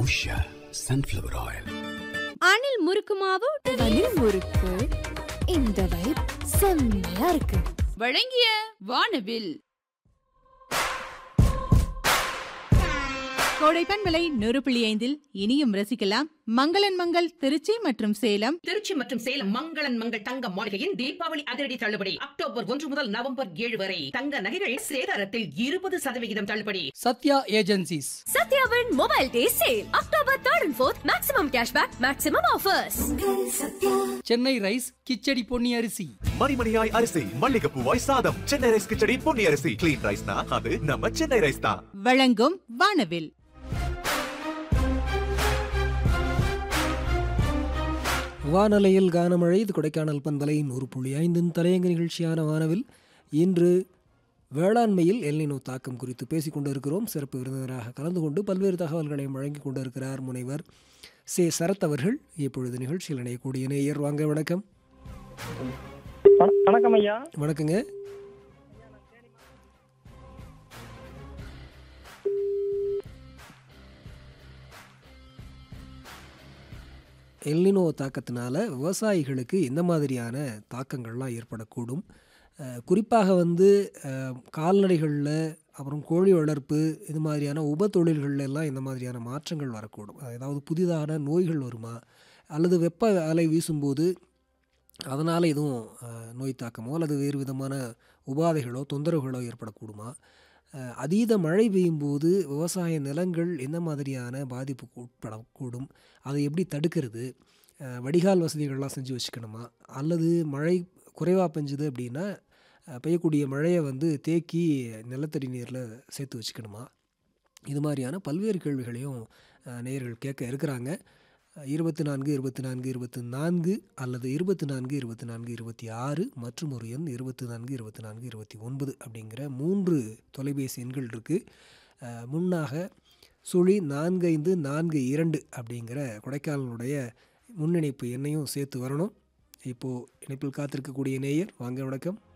Usha sunflower oil அணில் முறுக்கு மாவு வலில் முறுக்கு இந்த வைப் செம்மையா இருக்கு வழங்கிய வானவில் கோடைப்பன் விலை நூறு புள்ளி ஐந்தில் இனியும் ரசிக்கலாம் மங்களன் மங்கள் திருச்சி மற்றும் சேலம் திருச்சி மற்றும் சேலம் மங்களன் மங்கள் தங்க மாளிகையின் தீபாவளி அதிரடி தள்ளுபடி அக்டோபர் ஒன்று முதல் நவம்பர் ஏழு வரை தங்க நகைகள் சேதாரத்தில் இருபது சதவிகிதம் தள்ளுபடி சத்யா ஏஜென்சிஸ் சத்யாவின் mobile day sale October third and fourth maximum cashback maximum offers Chennai rice kichadi Ponni அரிசி மணிமணியாய் அரிசி மல்லிகைப்பூவாய் சாதம் சென்னை ரைஸ் கிச்சடி பொன்னி அரிசி கிளீன் ரைஸ்னா அது நம்ம சென்னை ரைஸ் தான் வழங்கும் வானவில் வானலையில் கானமழை இது கொடைக்கானல் பண்பலை நூறு புள்ளி ஐந்தின் தலையங்க நிகழ்ச்சியான வானவில் இன்று வேளாண்மையில் எல்லினோ தாக்கம் குறித்து பேசிக் கொண்டிருக்கிறோம் சிறப்பு விருந்தினராக கலந்து கொண்டு பல்வேறு தகவல்களையும் வழங்கிக் கொண்டிருக்கிறார் முனைவர் சே சரத் அவர்கள் இப்பொழுது நிகழ்ச்சியில் இணையக்கூடிய நேயர் வாங்க வணக்கம் வணக்கம் ஐயா வணக்கங்க எல்லினோ தாக்கத்தினால விவசாயிகளுக்கு எந்த மாதிரியான தாக்கங்கள்லாம் ஏற்படக்கூடும் அஹ், குறிப்பாக வந்து அஹ், கால்நடைகளில் அப்புறம் கோழி வளர்ப்பு இது மாதிரியான உப தொழில்கள்ல எல்லாம் இந்த மாதிரியான மாற்றங்கள் வரக்கூடும் அதாவது புதிதான நோய்கள் வருமா அல்லது வெப்ப அலை வீசும்போது அதனால் எதுவும் அஹ், நோய் தாக்கமோ அல்லது வேறு விதமான உபாதைகளோ தொந்தரவுகளோ ஏற்படக்கூடுமா அஹ், அதீத மழை பெய்யும்போது விவசாய நிலங்கள் எந்த மாதிரியான பாதிப்புக்கு உட்படக்கூடும் அதை எப்படி தடுக்கிறது அஹ், வடிகால் வசதிகள்லாம் செஞ்சு வச்சுக்கணுமா அல்லது மழை குறைவாக பெஞ்சுது அப்படின்னா அஹ், பெய்யக்கூடிய மழையை வந்து தேக்கி நிலத்தடி நீரில் சேர்த்து வச்சுக்கணுமா இது மாதிரியான பல்வேறு கேள்விகளையும் அஹ், நேயர்கள் கேட்க இருக்கிறாங்க இருபத்தி நான்கு இருபத்தி நான்கு இருபத்தி நான்கு அல்லது இருபத்தி நான்கு இருபத்தி நான்கு இருபத்தி ஆறு மற்றும் ஒரு எண் இருபத்தி நான்கு இருபத்தி நான்கு இருபத்தி ஒன்பது அப்படிங்கிற மூன்று தொலைபேசி எண்கள் இருக்குது முன்னாக சுழி நான்கு ஐந்து நான்கு இரண்டு அப்படிங்கிற கொடைக்கானலுடைய முன்னிணைப்பு எண்ணையும் சேர்த்து வரணும் இப்போது இணைப்பில் காத்திருக்கக்கூடிய நேயர் வாங்க வணக்கம்